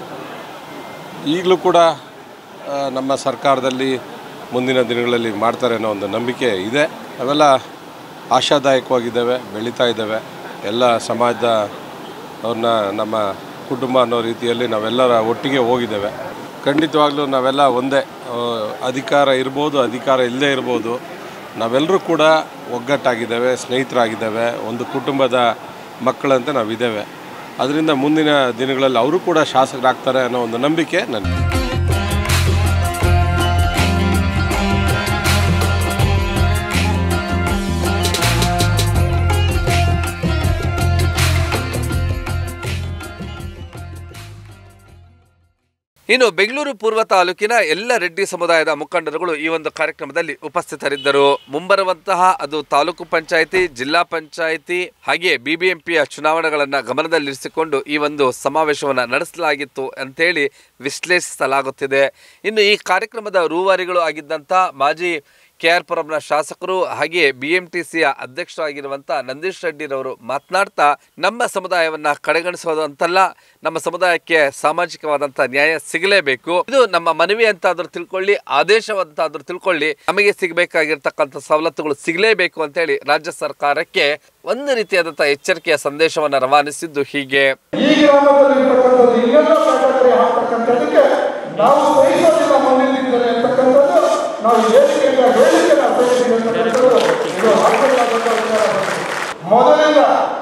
ಈಗಲೂ ಕೂಡ ಆ, ನಮ್ಮ ಸರ್ಕಾರದಲ್ಲಿ ಮುಂದಿನ ದಿನಗಳಲ್ಲಿ ಮಾಡ್ತಾರೆ ಅನ್ನೋ ಒಂದು ನಂಬಿಕೆ ಇದೆ ಅವೆಲ್ಲ ಆಶಾದಾಯಕವಾಗಿದ್ದಾವೆ ಬೆಳೀತಾ ಇದ್ದಾವೆ ಎಲ್ಲ ಸಮಾಜದ ಅವ್ರನ್ನ ನಮ್ಮ ಕುಟುಂಬ ಅನ್ನೋ ರೀತಿಯಲ್ಲಿ ನಾವೆಲ್ಲರ ಒಟ್ಟಿಗೆ ಹೋಗಿದ್ದೇವೆ ಖಂಡಿತವಾಗ್ಲೂ ನಾವೆಲ್ಲ ಒಂದೇ ಆ, ಅಧಿಕಾರ ಇರ್ಬೋದು ಅಧಿಕಾರ ಇಲ್ಲದೇ ಇರ್ಬೋದು ನಾವೆಲ್ಲರೂ ಕೂಡ ಒಗ್ಗಟ್ಟಾಗಿದ್ದೇವೆ ಸ್ನೇಹಿತರಾಗಿದ್ದೇವೆ ಒಂದು ಕುಟುಂಬದ ಮಕ್ಕಳಂತೆ ನಾವಿದ್ದೇವೆ ಅದರಿಂದ ಮುಂದಿನ ದಿನಗಳಲ್ಲಿ ಅವರು ಕೂಡ ಶಾಸಕರಾಗ್ತಾರೆ ಅನ್ನೋ ಒಂದು ನಂಬಿಕೆ ನನಗೆ ಇನ್ನು ಬೆಂಗಳೂರು ಪೂರ್ವ ತಾಲೂಕಿನ ಎಲ್ಲ ರೆಡ್ಡಿ ಸಮುದಾಯದ ಮುಖಂಡರುಗಳು ಈ ಒಂದು ಕಾರ್ಯಕ್ರಮದಲ್ಲಿ ಉಪಸ್ಥಿತರಿದ್ದರು ಮುಂಬರುವಂತಹ ಅದು ತಾಲೂಕು ಪಂಚಾಯಿತಿ ಜಿಲ್ಲಾ ಪಂಚಾಯಿತಿ ಹಾಗೆ ಬಿಬಿಎಂಪಿಯ ಚುನಾವಣೆಗಳನ್ನ ಗಮನದಲ್ಲಿರಿಸಿಕೊಂಡು ಈ ಒಂದು ಸಮಾವೇಶವನ್ನು ನಡೆಸಲಾಗಿತ್ತು ಅಂತೇಳಿ ವಿಶ್ಲೇಷಿಸಲಾಗುತ್ತಿದೆ ಇನ್ನು ಈ ಕಾರ್ಯಕ್ರಮದ ರೂವಾರಿಗಳು ಆಗಿದ್ದಂಥ ಮಾಜಿ ಕೆ ಆರ್ ಪುರಂನ ಶಾಸಕರು ಹಾಗೆ ಬಿ ಎಂ ಟಿ ಸಿಯ ಅಧ್ಯಕ್ಷರಾಗಿರುವಂಥ ನಂದೀಶ್ ರೆಡ್ಡಿರವರು ಮಾತನಾಡ್ತಾ ನಮ್ಮ ಸಮುದಾಯವನ್ನ ಕಡೆಗಣಿಸೋದು ಅಂತಲ್ಲ ನಮ್ಮ ಸಮುದಾಯಕ್ಕೆ ಸಾಮಾಜಿಕವಾದಂಥ ನ್ಯಾಯ ಸಿಗಲೇಬೇಕು ಇದು ನಮ್ಮ ಮನವಿ ಅಂತಾದ್ರೂ ತಿಳ್ಕೊಳ್ಳಿ ಆದೇಶವಂತಾದ್ರೂ ತಿಳ್ಕೊಳ್ಳಿ ನಮಗೆ ಸಿಗಬೇಕಾಗಿರ್ತಕ್ಕಂಥ ಸವಲತ್ತುಗಳು ಸಿಗಲೇಬೇಕು ಅಂತೇಳಿ ರಾಜ್ಯ ಸರ್ಕಾರಕ್ಕೆ ಒಂದು ರೀತಿಯಾದಂಥ ಎಚ್ಚರಿಕೆಯ ಸಂದೇಶವನ್ನು ರವಾನಿಸಿದ್ದು ಹೀಗೆ ಈ ಗ್ರಾಮದಲ್ಲಿ ಇರ್ತಕ್ಕಂಥದ್ದು ಇನ್ನೆಲ್ಲ ಕ್ಯಾಟಗರಿ ಹಾಕ್ತಕ್ಕಂಥದ್ದಕ್ಕೆ ನಾವು ಸಹಿಸೋದಿಲ್ಲ ಮುಂದಿನ ದಿನದಲ್ಲಿ ಅಂತಕ್ಕಂಥದ್ದು ನಾವು ಹೇಳಿಕೆಯಿಂದ ಹೇಳಿಕೆ ಅರ್ಥೈಸಿದ್ದೀವಿ ಅಂತಕ್ಕಂಥದ್ದು ಇದು ಹಾಕಬೇಕಾದಂಥ ವಿಚಾರ ಮೊದಲಿಂದ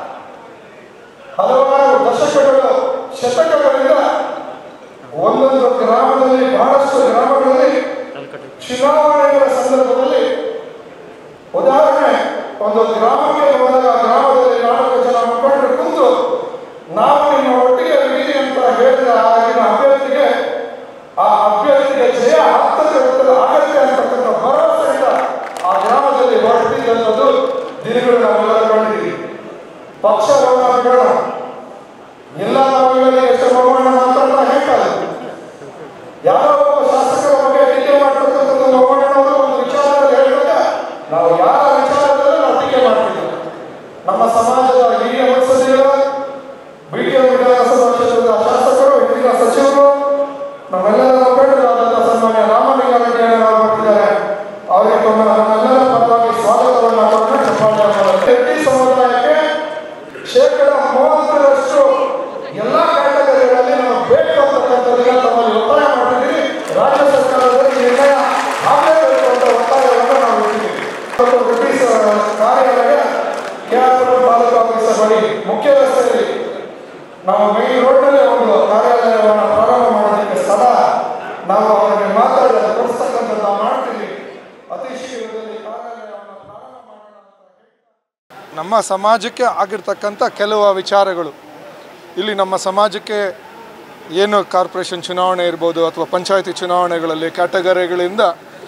ಹಲವಾರು ದಶಕಗಳು ಶತಕಗಳಿಂದ ಒಂದೊಂದು ಗ್ರಾಮದಲ್ಲಿ ಬಹಳಷ್ಟು ಗ್ರಾಮಗಳಲ್ಲಿ ಚುನಾವಣೆಗಳ ಸಂದರ್ಭದಲ್ಲಿ ಉದಾಹರಣೆ ಒಂದು ಗ್ರಾಮಕ್ಕೆ ಹೋದಾಗ ಗ್ರಾಮದಲ್ಲಿ ನಾಲ್ಕು ಜನ ಮುಖಂಡರು ಕುಂತು ನಾವು ನಿಮ್ಮ ಒಟ್ಟಿಗೆ ಇರಿ ಅಂತ ಹೇಳಿದ ಆಗಿನ ಅಭ್ಯರ್ಥಿಗೆ ಆ ಅಭ್ಯರ್ಥಿಗೆ ಜಯ ಹತ್ತಕ್ಕೆ ಹತ್ತಿರ ಆಗತ್ತೆ ಅಂತಕ್ಕಂಥ ಭರವಸೆಯಿಂದ ಆ ಗ್ರಾಮದಲ್ಲಿ ಹೊರಟಿದ್ದಂಥದ್ದು ದಿನಗಳು ನಾವೆಲ್ಲ ಕಂಡಿದ್ದೀವಿ ಪಕ್ಷ ಗೌರವ ಬೇಡ ಎಲ್ಲ ನಾವುಗಳಲ್ಲಿ ಎಷ್ಟು ಮೌನ ಮಾತಾಡ್ತಾ ಹೇಳ್ತಾರೆ ಯಾರೋ ಒಬ್ಬ ಶಾಸಕರ ಬಗ್ಗೆ ಟೀಕೆ ಮಾಡ್ತಕ್ಕಂಥದ್ದು ನೋಡೋಣ ಒಂದು ವಿಚಾರದಲ್ಲಿ ಹೇಳಿದಾಗ ನಾವು ಯಾರ ವಿಚಾರದಲ್ಲೂ ನಾವು ಟೀಕೆ ಮಾಡ್ತಿಲ್ಲ ನಮ್ಮ ಸಮಾಜದ ಹಿರಿಯ ಮುತ್ಸದಿಗಳು ಬಿಟಿಎಂ ವಿಧಾನಸಭಾ ಕ್ಷೇತ್ರದ ಶಾಸಕರು ಹಿಂದಿನ ಸಚಿವರು ನಮ್ಮೆಲ್ಲರ ಮುಖಂಡರಾದಂಥ ಸನ್ಮಾನ್ಯ ರಾಮಲಿಂಗಾರೆಡ್ಡಿ ಅವರು ಬರ್ತಿದ್ದಾರೆ ಅವರಿಗೆ ತಮ್ಮ ನಮ್ಮೆಲ್ಲರ ಪರವಾಗಿ ಸ್ವಾಗತವನ್ನು ಕೊಟ್ಟು ಚಪ್ಪಾಳೆ ಮಾಡೋದು. ರೆಡ್ಡಿ ಸಮುದಾಯಕ್ಕೆ ಶೇಕಡ ಮೂವತ್ತರಷ್ಟು ಎಲ್ಲ ಕ್ಯಾಟಗರಿಗಳಲ್ಲಿ ನಾವು ಬೇಕು ಅಂತಕ್ಕಂಥದ್ದನ್ನ ತಮ್ಮಲ್ಲಿ ಒತ್ತಾಯ ಮಾಡಿದ್ದೀವಿ ರಾಜ್ಯ ಸರ್ಕಾರದಲ್ಲಿ ನಿರ್ಣಯ ಆಗಲೇಬೇಕು ಅಂತ ಒತ್ತಾಯವನ್ನು ನಾವು ಇಟ್ಟಿದ್ದೀವಿ ಮತ್ತು ಬ್ರಿಟಿಷ್ ಕಾರ್ಯಾಲಯ ಕೆಆರ್ಪುರ ತಾಲೂಕು ಆಫೀಸರ್ ಬಳಿ ಮುಖ್ಯ ರಸ್ತೆಯಲ್ಲಿ ನಾವು ಮೇನ್ ರೋಡ್ನಲ್ಲಿ ಒಂದು ಕಾರ್ಯಾಲಯವನ್ನು ಪ್ರಾರಂಭ ಮಾಡೋದಕ್ಕೆ ಸದಾ ನಾವು ಅವರಿಗೆ ಮಾತಾಡಿ ಅದು ಕೊಡಿಸ್ತಕ್ಕಂಥದ್ದು ನಾವು ಮಾಡ್ತೀವಿ ಅತಿ ಶೀಘ್ರದಲ್ಲಿ ಕಾರ್ಯಾಲಯವನ್ನು ಪ್ರಾರಂಭ ಮಾಡೋಣ ಅಂತ ಹೇಳಿ ನಮ್ಮ ಸಮಾಜಕ್ಕೆ ಆಗಿರ್ತಕ್ಕಂಥ ಕೆಲವು ವಿಚಾರಗಳು ಇಲ್ಲಿ ನಮ್ಮ ಸಮಾಜಕ್ಕೆ ಏನು ಕಾರ್ಪೊರೇಷನ್ ಚುನಾವಣೆ ಇರ್ಬೋದು ಅಥವಾ ಪಂಚಾಯತಿ ಚುನಾವಣೆಗಳಲ್ಲಿ ಕ್ಯಾಟಗರಿಗಳಿಂದ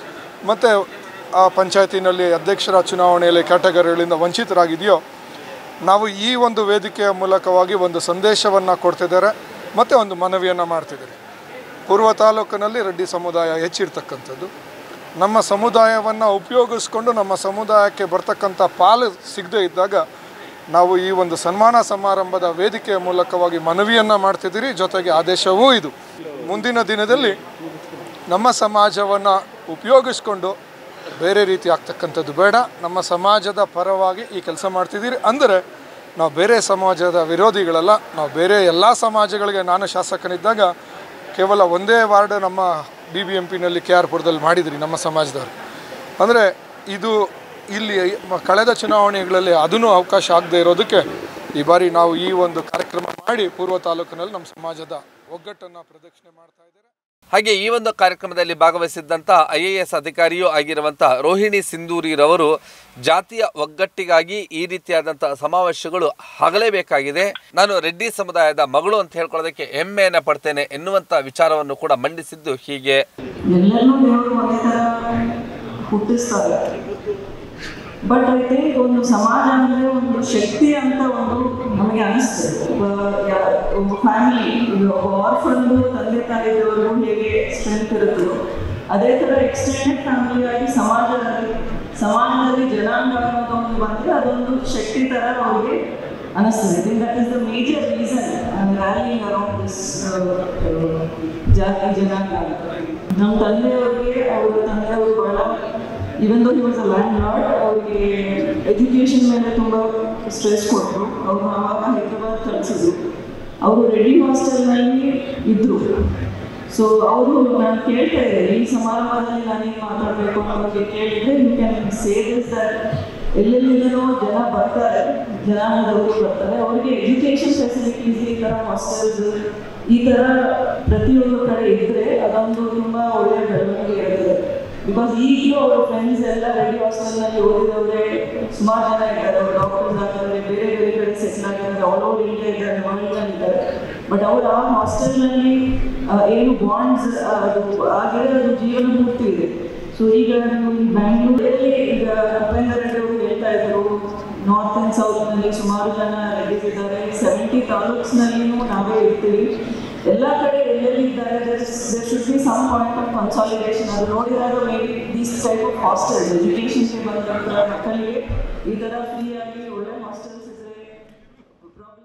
ಮತ್ತು ಆ ಪಂಚಾಯತಿನಲ್ಲಿ ಅಧ್ಯಕ್ಷರ ಚುನಾವಣೆಯಲ್ಲಿ ಕ್ಯಾಟಗರಿಗಳಿಂದ ವಂಚಿತರಾಗಿದೆಯೋ ನಾವು ಈ ಒಂದು ವೇದಿಕೆಯ ಮೂಲಕವಾಗಿ ಒಂದು ಸಂದೇಶವನ್ನು ಕೊಡ್ತಿದ್ದಾರೆ ಮತ್ತು ಒಂದು ಮನವಿಯನ್ನು ಮಾಡ್ತಿದ್ದಾರೆ ಪೂರ್ವ ತಾಲೂಕಿನಲ್ಲಿ ರೆಡ್ಡಿ ಸಮುದಾಯ ಹೆಚ್ಚಿರ್ತಕ್ಕಂಥದ್ದು ನಮ್ಮ ಸಮುದಾಯವನ್ನು ಉಪಯೋಗಿಸ್ಕೊಂಡು ನಮ್ಮ ಸಮುದಾಯಕ್ಕೆ ಬರ್ತಕ್ಕಂಥ ಪಾಲು ಸಿಗದೇ ಇದ್ದಾಗ ನಾವು ಈ ಒಂದು ಸನ್ಮಾನ ಸಮಾರಂಭದ ವೇದಿಕೆಯ ಮೂಲಕವಾಗಿ ಮನವಿಯನ್ನು ಮಾಡ್ತಿದ್ದೀರಿ ಜೊತೆಗೆ ಆದೇಶವೂ ಇದು ಮುಂದಿನ ದಿನದಲ್ಲಿ ನಮ್ಮ ಸಮಾಜವನ್ನು ಉಪಯೋಗಿಸ್ಕೊಂಡು ಬೇರೆ ರೀತಿ ಆಗ್ತಕ್ಕಂಥದ್ದು ಬೇಡ ನಮ್ಮ ಸಮಾಜದ ಪರವಾಗಿ ಈ ಕೆಲಸ ಮಾಡ್ತಿದ್ದೀರಿ ಅಂದರೆ ನಾವು ಬೇರೆ ಸಮಾಜದ ವಿರೋಧಿಗಳಲ್ಲ ನಾವು ಬೇರೆ ಎಲ್ಲ ಸಮಾಜಗಳಿಗೆ ನಾನು ಶಾಸಕನಿದ್ದಾಗ ಕೇವಲ ಒಂದೇ ವಾರ್ಡ್ ನಮ್ಮ ಬಿ ಬಿ ಎಂ ಪಿನಲ್ಲಿ ಕೆ ಆರ್ ಪುರದಲ್ಲಿ ಮಾಡಿದ್ರಿ ನಮ್ಮ ಸಮಾಜದವರು ಅಂದರೆ ಇದು ಇಲ್ಲಿ ಮ- ಕಳೆದ ಚುನಾವಣೆಗಳಲ್ಲಿ ಅದೂ ಅವಕಾಶ ಆಗದೆ ಇರೋದಕ್ಕೆ ಈ ಬಾರಿ ನಾವು ಈ ಒಂದು ಕಾರ್ಯಕ್ರಮ ಮಾಡಿ ಪೂರ್ವ ತಾಲೂಕಿನಲ್ಲಿ ನಮ್ಮ ಸಮಾಜದ ಒಗ್ಗಟ್ಟನ್ನು ಪ್ರದಕ್ಷಿಣೆ ಮಾಡ್ತಾ ಇದ್ದಾರೆ ಹಾಗೆ ಈ ಒಂದು ಕಾರ್ಯಕ್ರಮದಲ್ಲಿ ಭಾಗವಹಿಸಿದ್ದಂಥ ಐ ಎ ಎಸ್ ಅಧಿಕಾರಿಯೂ ಆಗಿರುವಂಥ ರೋಹಿಣಿ ಸಿಂಧೂರಿರವರು ಜಾತಿಯ ಒಗ್ಗಟ್ಟಿಗಾಗಿ ಈ ರೀತಿಯಾದಂಥ ಸಮಾವೇಶಗಳು ಆಗಲೇಬೇಕಾಗಿದೆ ನಾನು ರೆಡ್ಡಿ ಸಮುದಾಯದ ಮಗಳು ಅಂತ ಹೇಳ್ಕೊಳ್ಳೋದಕ್ಕೆ ಹೆಮ್ಮೆಯನ್ನು ಪಡ್ತೇನೆ ಎನ್ನುವಂಥ ವಿಚಾರವನ್ನು ಕೂಡ ಮಂಡಿಸಿದ್ದು ಹೀಗೆ ಎಲ್ಲರನ್ನೂ ದೇವರು ಒಂದೇ ಥರ ಹುಟ್ಟಿಸ್ತಾರೆ ಬಟ್ ಐ ಥಿಂಕ್ ಒಂದು ಸಮಾಜ ಅಂದರೆ ಒಂದು ಶಕ್ತಿ ಅಂತ ಒಂದು ನಮಗೆ ಅನಿಸ್ತದೆ ಒಬ್ಬ ಯಾ- ಒಬ್ಬ ಫ್ಯಾಮಿಲಿ ಒಬ್ಬ ಆರ್ಫನ್ದು ತಂದೆ ತಾಯಿದವರು ಹೇಗೆ ಸ್ಟ್ರೆಂತ್ ಇರುತ್ತೋ ಅದೇ ಥರ ಎಕ್ಸ್ಟೆಂಡೆಡ್ ಫ್ಯಾಮಿಲಿ ಆಗಿ ಸಮಾಜದಲ್ಲಿ ಸಮಾಜದಲ್ಲಿ ಜನಾಂಗ ಅನ್ನೋದು ಒಂದು ಬಂದರೆ ಅದೊಂದು ಶಕ್ತಿ ಥರ ಅವ್ರಿಗೆ ಅನಿಸ್ತದೆ I think that is the major reason rallying around this ಜಾತಿ ಜನಾಂಗ ಅಂತ ನಮ್ಮ ತಂದೆಯವ್ರಿಗೆ ಅವರ ತಂದೆಯವರು ಬಹಳ even though he was a landlord ಅವರಿಗೆ ಎಜುಕೇಷನ್ ಮೇಲೆ ತುಂಬ ಸ್ಟ್ರೆಸ್ ಕೊಟ್ಟರು ಅವರು ಆವಾಗ ಹೈದರಾಬಾದ್ ಕಳಿಸಿದ್ರು ಅವರು ರೆಡಿ ಹಾಸ್ಟೆಲ್ನಲ್ಲಿ ಇದ್ದರು ಸೊ ಅವರು ನಾನು ಕೇಳ್ತಾ ಇದ್ದೆ ಈ ಸಮಾರಂಭದಲ್ಲಿ ನಾನೇನು ಮಾತಾಡಬೇಕು ಅನ್ನೋರಿಗೆ ಕೇಳಿದರೆ you can say this that ಎಲ್ಲೆಲ್ಲಿಂದನೋ ಜನ ಬರ್ತಾರೆ ಜನಾಂಗದವರು ಬರ್ತಾರೆ ಅವರಿಗೆ ಎಜುಕೇಷನ್ ಫೆಸಿಲಿಟೀಸ್ ಈ ಥರ ಹಾಸ್ಟೆಲ್ಸ್ ಈ ಥರ ಪ್ರತಿಯೊಂದು ಕಡೆ ಇದ್ದರೆ ಅದೊಂದು ತುಂಬ ಒಳ್ಳೆಯ ಬೆಳವಣಿಗೆ ಇರ್ತದೆ ಬಿಕಾಸ್ ಈಗಲೂ ಅವರ ಫ್ರೆಂಡ್ಸ್ ಎಲ್ಲ ರೆಡಿ ಹಾಸ್ಟೆಲ್ನಲ್ಲಿ ಓದಿದವರೇ ಸುಮಾರು ಜನ ಇದ್ದಾರೆ ಅವರು ಡಾಕ್ಟರ್ಸ್ ಆಗಿದ್ದಾರೆ ಬೇರೆ ಬೇರೆ ಕಡೆ ಸೆಟ್ಲ್ ಆಗಿದ್ದಾರೆ ಆಲ್ ಓವರ್ ಇಂಡಿಯಾ ಇದ್ದಾರೆ ವರ್ಲ್ಡ್ನಲ್ಲಿ ಇದ್ದಾರೆ ಬಟ್ ಅವರು ಆ ಹಾಸ್ಟೆಲ್ನಲ್ಲಿ ಏನು ಬಾಂಡ್ಸ್ ಅದು ಆಗಿದೆ ಅದು ಜೀವನ ಪೂರ್ತಿ ಇದೆ ಸೊ ಈಗ ನೀವು ಈ ಬ್ಯಾಂಗ್ಳೂರಲ್ಲಿ ಈಗ ಉಪೇಂದ್ರ ರೆಡ್ಡಿ ಅವರು ಹೇಳ್ತಾ ಇದ್ರು ನಾರ್ತ್ ಆ್ಯಂಡ್ ಸೌತ್ನಲ್ಲಿ ಸುಮಾರು ಜನ ರೆಡ್ಡಿಸ್ ಇದ್ದಾರೆ ಸೆವೆಂಟಿ ತಾಲೂಕ್ಸ್ನಲ್ಲಿನೂ ನಾವೇ ಇರ್ತೀವಿ ಎಲ್ಲ ಕಡೆ ಎಲ್ಲೆಲ್ಲಿ ಇದ್ದಾರೆ there should be some point of consolidation ಅದು ನೋಡಿದಾಗ maybe these type of hostels ಎಜುಕೇಷನ್ಗೆ ಬಂದಂಥ ಮಕ್ಕಳಿಗೆ ಈ ಥರ ಫ್ರೀಯಾಗಿ ಒಳ್ಳೆ ಹಾಸ್ಟೆಲ್ಸ್ ಇದ್ದರೆ ಪ್ರಾಬ್ಲಮ್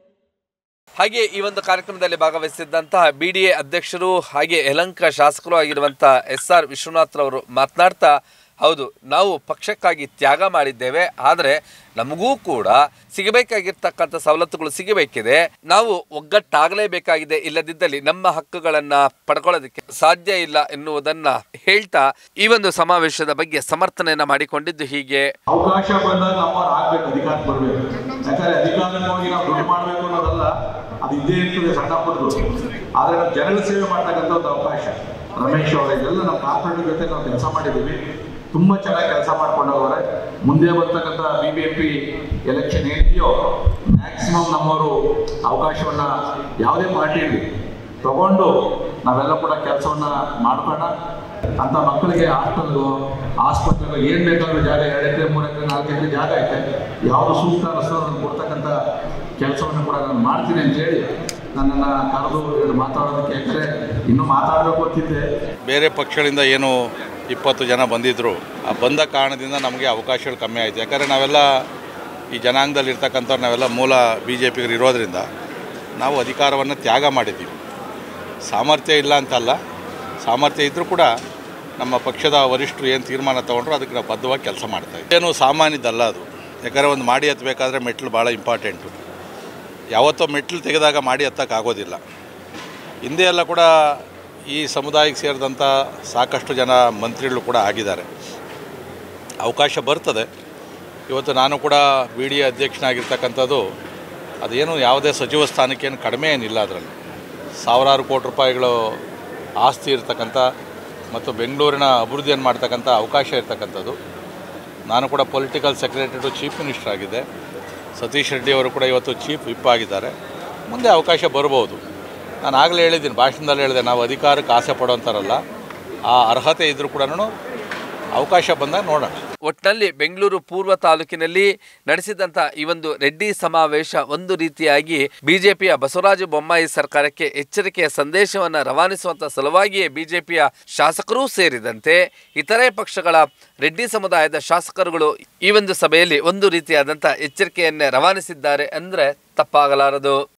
ಹಾಗೆ ಈ ಒಂದು ಕಾರ್ಯಕ್ರಮದಲ್ಲಿ ಭಾಗವಹಿಸಿದ್ದಂತಹ ಬಿ ಡಿ ಎ ಅಧ್ಯಕ್ಷರು ಹಾಗೆ ಯಲಂಕ ಶಾಸಕರು ಆಗಿರುವಂತಹ ಎಸ್ ಆರ್ ವಿಶ್ವನಾಥ್ ರವರು ಮಾತನಾಡ್ತಾ ಹೌದು ನಾವು ಪಕ್ಷಕ್ಕಾಗಿ ತ್ಯಾಗ ಮಾಡಿದ್ದೇವೆ ಆದರೆ ನಮಗೂ ಕೂಡ ಸಿಗಬೇಕಾಗಿರ್ತಕ್ಕಂಥ ಸವಲತ್ತುಗಳು ಸಿಗಬೇಕಿದೆ ನಾವು ಒಗ್ಗಟ್ಟಾಗಲೇಬೇಕಾಗಿದೆ ಇಲ್ಲದಿದ್ದಲ್ಲಿ ನಮ್ಮ ಹಕ್ಕುಗಳನ್ನು ಪಡ್ಕೊಳ್ಳೋದಕ್ಕೆ ಸಾಧ್ಯ ಇಲ್ಲ ಎನ್ನುವುದನ್ನ ಹೇಳ್ತಾ ಈ ಒಂದು ಸಮಾವೇಶದ ಬಗ್ಗೆ ಸಮರ್ಥನೆಯನ್ನ ಮಾಡಿಕೊಂಡಿದ್ದು ಹೀಗೆ ಅವಕಾಶ ಬಂದಾಗ ನಮ್ಮವ್ರು ಆಗ್ಬೇಕು ಅಧಿಕಾರ ಬರ್ಬೇಕು ಯಾಕಂದ್ರೆ ಅಧಿಕಾರಕ್ಕೆ ಹೋಗಿ ನಾವು ದುಡ್ಡು ಮಾಡಬೇಕು ಅನ್ನೋದಲ್ಲ ಅದು ಇದ್ದೇ ಇರ್ತದೆ ಸಣ್ಣ ಪುಟ್ಟದು ಆದ್ರೆ ನಾವು ಜನಗಳ ಸೇವೆ ಮಾಡ್ತಕ್ಕಂಥ ಒಂದು ಅವಕಾಶ ರಮೇಶ್ ಅವರ ಇದೆಲ್ಲ ನಾವು ಕಾರ್ಪೊರೇಟ್ ಜೊತೆ ನಾವು ಕೆಲಸ ಮಾಡಿದ್ದೀವಿ ತುಂಬಾ ಚೆನ್ನಾಗಿ ಕೆಲಸ ಮಾಡ್ಕೊಂಡು ಹೋಗೋರೆ ಮುಂದೆ ಬರ್ತಕ್ಕಂಥ B B M P election ಏನಿದೆಯೋ ಮ್ಯಾಕ್ಸಿಮಮ್ ನಮ್ಮವರು ಅವಕಾಶವನ್ನ ಯಾವುದೇ ಪಾರ್ಟಿ ಇರಲಿ ತಗೊಂಡು ನಾವೆಲ್ಲ ಕೂಡ ಕೆಲಸವನ್ನ ಮಾಡ್ಕೋಣ ಅಂತ ಮಕ್ಕಳಿಗೆ ಹಾಸ್ಟೆಲ್ಗು ಆಸ್ಪತ್ರೆಗೂ ಏನು ಬೇಕಾದ್ರೂ ಜಾಗ ಎರಡು ಎಕರೆ ಮೂರು ಎಕರೆ ನಾಲ್ಕು ಎಕರೆ ಜಾಗ ಐತೆ ಯಾವುದು ಸೂಕ್ತ ಅನ್ನಿಸ್ತೋ ಅದನ್ನು ಕೊಡ್ತಕ್ಕಂಥ ಕೆಲಸವನ್ನು ಕೂಡ ನಾನು ಮಾಡ್ತೀನಿ ಅಂತೇಳಿ ನನ್ನನ್ನು ಕರೆದು ಎರಡು ಮಾತಾಡೋದಕ್ಕೆ ಯಾಕಂದರೆ ಇನ್ನೂ ಮಾತಾಡಬೇಕು ಅಂತಿದ್ದೆ ಬೇರೆ ಪಕ್ಷಗಳಿಂದ ಏನು ಇಪ್ಪತ್ತು ಜನ ಬಂದಿದ್ದರು ಆ ಬಂದ ಕಾರಣದಿಂದ ನಮಗೆ ಅವಕಾಶಗಳು ಕಮ್ಮಿ ಆಯಿತು ಯಾಕಂದರೆ ನಾವೆಲ್ಲ ಈ ಜನಾಂಗದಲ್ಲಿ ಇರ್ತಕ್ಕಂಥವ್ರು ನಾವೆಲ್ಲ ಮೂಲ ಬಿ ಜೆ ಪಿಗರು ಇರೋದರಿಂದ ನಾವು ಅಧಿಕಾರವನ್ನು ತ್ಯಾಗ ಮಾಡಿದ್ದೀವಿ ಸಾಮರ್ಥ್ಯ ಇಲ್ಲ ಅಂತಲ್ಲ ಸಾಮರ್ಥ್ಯ ಇದ್ದರೂ ಕೂಡ ನಮ್ಮ ಪಕ್ಷದ ವರಿಷ್ಠರು ಏನು ತೀರ್ಮಾನ ತೊಗೊಂಡ್ರು ಅದಕ್ಕೆ ನಾವು ಬದ್ಧವಾಗಿ ಕೆಲಸ ಮಾಡ್ತಾಯಿದ್ವಿ ಏನು ಸಾಮಾನ್ಯದಲ್ಲ ಅದು ಯಾಕಂದರೆ ಒಂದು ಮಾಡಿ ಹತ್ತಬೇಕಾದ್ರೆ ಮೆಟ್ಲು ಭಾಳ ಇಂಪಾರ್ಟೆಂಟು ಯಾವತ್ತೋ ಮೆಟ್ಲು ತೆಗೆದಾಗ ಮಾಡಿ ಹತ್ತಕ್ಕಾಗೋದಿಲ್ಲ ಹಿಂದೆ ಎಲ್ಲ ಕೂಡ ಈ ಸಮುದಾಯಕ್ಕೆ ಸೇರಿದಂಥ ಸಾಕಷ್ಟು ಜನ ಮಂತ್ರಿಗಳು ಕೂಡ ಆಗಿದ್ದಾರೆ ಅವಕಾಶ ಬರ್ತದೆ ಇವತ್ತು ನಾನು ಕೂಡ ಬಿ ಡಿ ಎ ಅಧ್ಯಕ್ಷನಾಗಿರ್ತಕ್ಕಂಥದ್ದು ಅದೇನು ಯಾವುದೇ ಸಚಿವ ಸ್ಥಾನಕ್ಕೇನು ಕಡಿಮೆ ಏನಿಲ್ಲ ಅದರಲ್ಲಿ ಸಾವಿರಾರು ಕೋಟಿ ರೂಪಾಯಿಗಳು ಆಸ್ತಿ ಇರ್ತಕ್ಕಂಥ ಮತ್ತು ಬೆಂಗಳೂರಿನ ಅಭಿವೃದ್ಧಿಯನ್ನು ಮಾಡ್ತಕ್ಕಂಥ ಅವಕಾಶ ಇರ್ತಕ್ಕಂಥದ್ದು ನಾನು ಕೂಡ political secretary to chief minister ಆಗಿದ್ದೆ ಸತೀಶ್ ರೆಡ್ಡಿ ಅವರು ಕೂಡ ಇವತ್ತು ಚೀಫ್ ವಿಪ್ ಆಗಿದ್ದಾರೆ ಮುಂದೆ ಅವಕಾಶ ಬರ್ಬೋದು ನಾನು ಆಗಲೇ ಹೇಳಿದ್ದೀನಿ ಭಾಷಣದಲ್ಲಿ ಹೇಳಿದೆ ನಾವು ಅಧಿಕಾರಕ್ಕೆ ಆಸೆ ಪಡೋಂಥರಲ್ಲ ಆ ಅರ್ಹತೆ ಇದ್ದರೂ ಕೂಡ ಅವಕಾಶ ಬಂದಾಗ ನೋಡೋಣ ಒಟ್ನಲ್ಲಿ ಬೆಂಗಳೂರು ಪೂರ್ವ ತಾಲೂಕಿನಲ್ಲಿ ನಡೆಸಿದಂತ ಈ ಒಂದು ರೆಡ್ಡಿ ಸಮಾವೇಶ ಒಂದು ರೀತಿಯಾಗಿ ಬಿಜೆಪಿಯ ಬಸವರಾಜ ಬೊಮ್ಮಾಯಿ ಸರ್ಕಾರಕ್ಕೆ ಎಚ್ಚರಿಕೆಯ ಸಂದೇಶವನ್ನು ರವಾನಿಸುವಂತ ಸಲುವಾಗಿಯೇ ಬಿಜೆಪಿಯ ಶಾಸಕರೂ ಸೇರಿದಂತೆ ಇತರೆ ಪಕ್ಷಗಳ ರೆಡ್ಡಿ ಸಮುದಾಯದ ಶಾಸಕರುಗಳು ಈ ಒಂದು ಸಭೆಯಲ್ಲಿ ಒಂದು ರೀತಿಯಾದಂಥ ಎಚ್ಚರಿಕೆಯನ್ನೇ ರವಾನಿಸಿದ್ದಾರೆ ಅಂದ್ರೆ ತಪ್ಪಾಗಲಾರದು